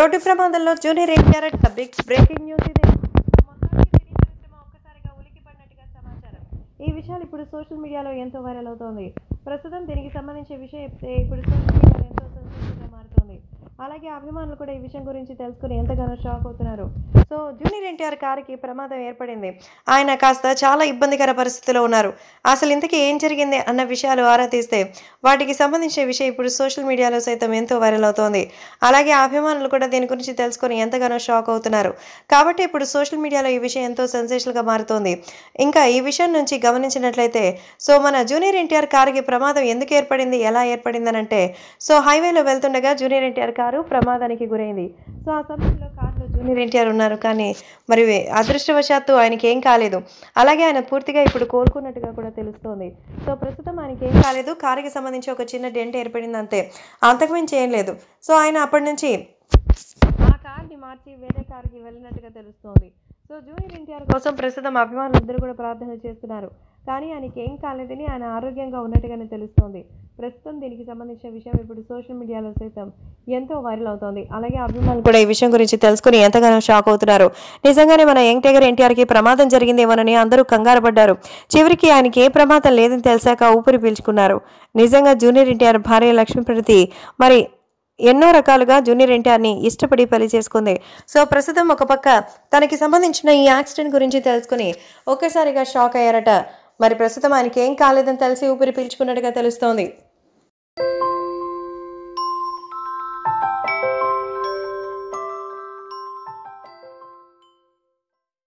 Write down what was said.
road ప్రమాదంలో junior NTR big breaking news ఇది మొత్తానికి సినీ పరిశ్రమ ఒక్కసారిగా ఉలిక్కిపడినట్టుగా సమాచారం ఈ విషయాలు ఇప్పుడు సోషల్ మీడియాలో ఎంతో వైరల్ అవుతోంది ప్రస్తుతం దీనికి సంబంధించిన విషయం చెప్తే ఇప్పుడు సోషల్ మీడియాలో ఎంతో సెన్సేషన్గా మారుతోంది అలాగే అభిమానులు కూడా ఈ విషయం గురించి తెలుసుకుని ఎంతగానో షాక్ అవుతున్నారు సో జూనియర్ ఎన్టీఆర్ కారుకి ప్రమాదం ఏర్పడింది ఆయన కాస్త చాలా ఇబ్బందికర పరిస్థితిలో ఉన్నారు అసలు ఇంతకీ ఏం జరిగింది అన్న విషయాలు ఆరా తీస్తే వాటికి సంబంధించిన విషయం ఇప్పుడు సోషల్ మీడియాలో సైతం ఎంతో వైరల్ అవుతోంది అలాగే అభిమానులు కూడా దీని గురించి తెలుసుకొని ఎంతగానో షాక్ అవుతున్నారు కాబట్టి ఇప్పుడు సోషల్ మీడియాలో ఈ విషయం ఎంతో సెన్సేషన్గా మారుతోంది ఇంకా ఈ విషయం నుంచి గమనించినట్లయితే సో మన జూనియర్ ఎన్టీఆర్ కారుకి ప్రమాదం ఎందుకు ఏర్పడింది ఎలా ఏర్పడింది అని అంటే సో హైవేలో వెళ్తుండగా జూనియర్ ఎన్టీఆర్ కారు ప్రమాదానికి గురైంది సో ఆ సమయంలో కారులో జూనియర్ ఎన్టీఆర్ ఉన్నారు కానీ మరి అదృష్టవశాత్తు ఆయనకి ఏం కాలేదు అలాగే ఆయన పూర్తిగా ఇప్పుడు కోలుకున్నట్టుగా కూడా తెలుస్తోంది సో ప్రస్తుతం ఆయనకి ఏం కాలేదు కారుకి సంబంధించి ఒక చిన్న డెంట్ ఏర్పడింది అంతే అంతకుమించి ఏం లేదు సో ఆయన అప్పటి నుంచి ఆ కార్ని మార్చి వేరే కార్కి వెళ్ళినట్టుగా తెలుస్తోంది సో జూనియర్ ఎన్టీఆర్ కోసం ప్రస్తుతం అభిమానులు ఇద్దరు కూడా ప్రార్థన చేస్తున్నారు కానీ ఆయనకి ఏం కాలేదని ఆయన ఆరోగ్యంగా ఉన్నట్టుగానే తెలుస్తోంది ప్రస్తుతం దీనికి సంబంధించిన విషయం ఇప్పుడు సోషల్ మీడియాలో సైతం ఎంతో వైరల్ అవుతోంది అలాగే అభిమానులు కూడా ఈ విషయం గురించి తెలుసుకుని ఎంతగానో షాక్ అవుతున్నారు నిజంగానే మన యంగ్ టైగర్ ఎన్టీఆర్కి ప్రమాదం జరిగిందేమోనని అందరూ కంగారు పడ్డారు చివరికి ఆయనకి ఏ ప్రమాదం లేదని తెలిసాక ఊపిరి పీల్చుకున్నారు నిజంగా జూనియర్ ఎన్టీఆర్ భార్య లక్ష్మీప్రతి మరి ఎన్నో రకాలుగా జూనియర్ ఎన్టీఆర్ని ఇష్టపడి పెళ్లి చేసుకుంది సో ప్రస్తుతం ఒక పక్క తనకి సంబంధించిన ఈ యాక్సిడెంట్ గురించి తెలుసుకుని ఒక్కసారిగా షాక్ అయ్యారట మరి ప్రస్తుతం ఆయనకి ఏం కాలేదని తెలిసి ఊపిరి పీల్చుకున్నట్టుగా తెలుస్తోంది